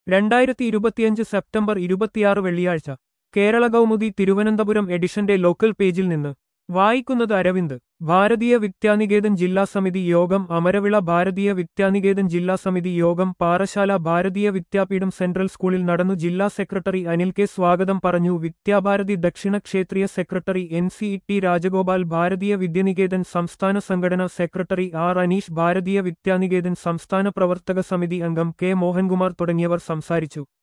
രണ്ടായിരത്തി ഇരുപത്തിയഞ്ച് സെപ്റ്റംബർ ഇരുപത്തിയാറ് വെള്ളിയാഴ്ച കേരള കൗമുദി തിരുവനന്തപുരം എഡിഷന്റെ ലോക്കൽ പേജിൽ നിന്ന് വായിക്കുന്നത് അരവിന്ദ് ഭാരതീയ വിദ്യാനികേതൻ ജില്ലാ സമിതി യോഗം അമരവിള ഭാരതീയ വിദ്യാനികേതൻ ജില്ലാ സമിതി യോഗം പാറശാല ഭാരതീയ വിദ്യാപീഠം സെൻട്രൽ സ്കൂളിൽ നടന്നു ജില്ലാ സെക്രട്ടറി അനിൽ കെ സ്വാഗതം പറഞ്ഞു വിദ്യാഭാരതി ദക്ഷിണ ക്ഷേത്രീയ secretary N C T Rajagopal Bharatiya Vidya Niketan സംസ്ഥാന സംഘടനാ സെക്രട്ടറി ആർ അനീഷ് ഭാരതീയ വിദ്യാനികേതൻ സംസ്ഥാന പ്രവർത്തക സമിതി അംഗം കെ മോഹൻകുമാർ തുടങ്ങിയവർ സംസാരിച്ചു